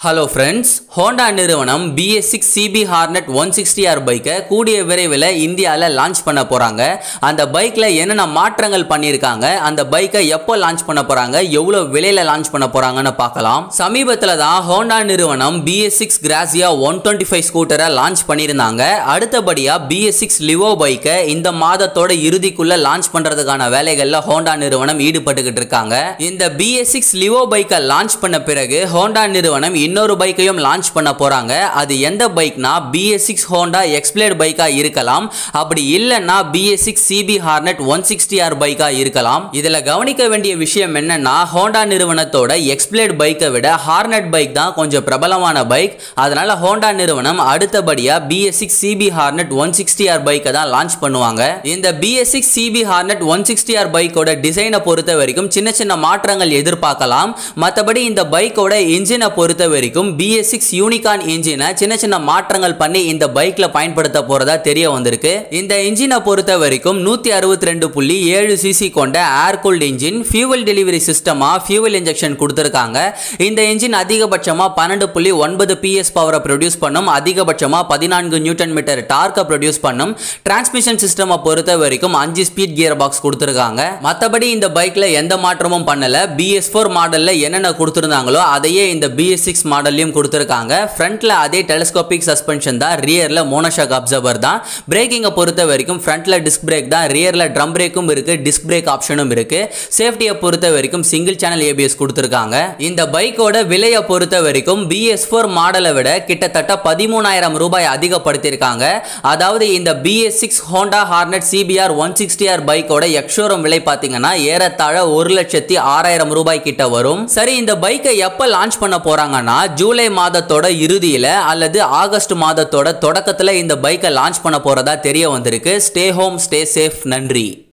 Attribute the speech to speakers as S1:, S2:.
S1: hello friends Honda நிறுவனம் BS six CB Hornet one sixty R பைக்கை கூடிய விரைவில் இந்தியாவில் லான்ச் பண்ண போகிறாங்க அந்த பைக்கில் என்னென்ன மாற்றங்கள் பண்ணியிருக்காங்க அந்த பைக்கை எப்போ லான்ச் பண்ண போகிறாங்க எவ்வளோ விலையில் லான்ச் பண்ண போகிறாங்கன்னு பார்க்கலாம் சமீபத்தில் தான் ஹோண்டா நிறுவனம் BS six Grazia one twenty five ஸ்கூட்டரை லான்ச் பண்ணியிருந்தாங்க அடுத்தபடியாக பிஎஸ் சிக்ஸ் லிவோ பைக்கை இந்த மாதத்தோட இறுதிக்குள்ள லான்ச் பண்ணுறதுக்கான வேலைகளில் ஹோண்டா நிறுவனம் ஈடுபட்டுக்கிட்டு இருக்காங்க இந்த பிஎஸ் சிக்ஸ் லிவோ பைக்கை லான்ச் பண்ண பிறகு ஹோண்டா நிறுவனம் இன்னொரு பைக்கையும் லான்ச் பண்ண போறாங்க அது எந்த பைக்னா பிஎஸ் சிக்ஸ் ஹோண்டா எக்ஸ்பிளேட் பைக்கா இருக்கலாம் அப்படி இல்லைன்னா BS six CB Hornet one sixty R பைக்கா இருக்கலாம் இதுல கவனிக்க வேண்டிய விஷயம் என்னன்னா ஹோண்டா நிறுவனத்தோட எக்ஸ்பிளேட் பைக்கை விட ஹார்னட் பைக் தான் கொஞ்சம் பிரபலமான பைக் அதனால ஹோண்டா நிறுவனம் அடுத்தபடியா BS six CB Hornet one sixty R பைக்கை தான் லான்ச் பண்ணுவாங்க இந்த BS six CB Hornet one sixty R பைக்கோட டிசைனை பொறுத்த வரைக்கும் சின்ன சின்ன மாற்றங்கள் எதிர்பார்க்கலாம் மற்றபடி இந்த பைக்கோட இன்ஜினை பொறுத்த வரைக்கும் பிஎஸ் சிக்ஸ் யூனிகான் இன்ஜினை சின்ன சின்ன மாற்றங்கள் பண்ணி இந்த பைக்ல பயன்படுத்த போறதா தெரிய வந்திருக்கு இந்த இன்ஜினை பொறுத்த வரைக்கும் நூத்தி அறுபத்தி ரெண்டு புள்ளி ஏழு சிசி கொண்ட air cooled engine fuel delivery சிஸ்டமா ஃபியூவல் இன்ஜெக்ஷன் கொடுத்துருக்காங்க இந்த இன்ஜின் அதிகபட்சமா பன்னெண்டு புள்ளி ஒன்பது பிஎஸ் பவரை ப்ரொடியூஸ் பண்ணும் அதிகபட்சமா பதினான்கு நியூட்டன் மீட்டர் டார்க்கை ப்ரொடியூஸ் பண்ணும் டிரான்ஸ்மிஷன் சிஸ்டமை பொறுத்த வரைக்கும் அஞ்சு ஸ்பீட் கியர் பாக்ஸ் கொடுத்துருக்காங்க மற்றபடி இந்த பைக்ல எந்த மாற்றமும் பண்ணல பிஎஸ் ஃபோர் மாடல்ல என்னென்ன கொடுத்துருந்தாங்களோ அதையே இந்த பிஎஸ் சிக்ஸ் மாடல்லையும் கொடுத்துருக்காங்க ஃப்ரண்ட்ல அதே டெலிஸ்கோபிக் சஸ்பென்ஷன் தான் ரியர்ல மோனோஷாக் அப்சர்வர் தான் பிரேக்கிங்கை பொறுத்த வரைக்கும் ஃப்ரண்ட்ல டிஸ்க் பிரேக் தான் ரியர்ல ட்ரம் பிரேக்கும் இருக்கு டிஸ்க் பிரேக் ஆப்ஷனும் இருக்கு சேஃப்டியை பொறுத்த வரைக்கும் சிங்கிள் சேனல் ஏபிஎஸ் கொடுத்துருக்காங்க இந்த பைக்கோட விலையை பொறுத்த வரைக்கும் பிஎஸ் ஃபோர் மாடலை விட கிட்டத்தட்ட பதிமூணாயிரம் ரூபாய் அதிகப்படுத்தியிருக்காங்க அதாவது இந்த BS six Honda Hornet CBR one sixty R பைக்கோட எக்ஷோரம் விலை பார்த்தீங்கன்னா ஏறத்தாழ ஒரு லட்சத்தி ஆறாயிரம் ரூபாய் கிட்ட வரும் சரி இந்த பைக்கை எப்போ லான்ச் பண்ண போறாங்கன்னா ஜூலை மாதத்தோட இறுதியில் அல்லது ஆகஸ்ட் மாதத்தோட தொடக்கத்தில் இந்த பைக்கை லான்ச் பண்ண போறதா தெரிய வந்திருக்கு ஸ்டே ஹோம் ஸ்டே சேஃப் நன்றி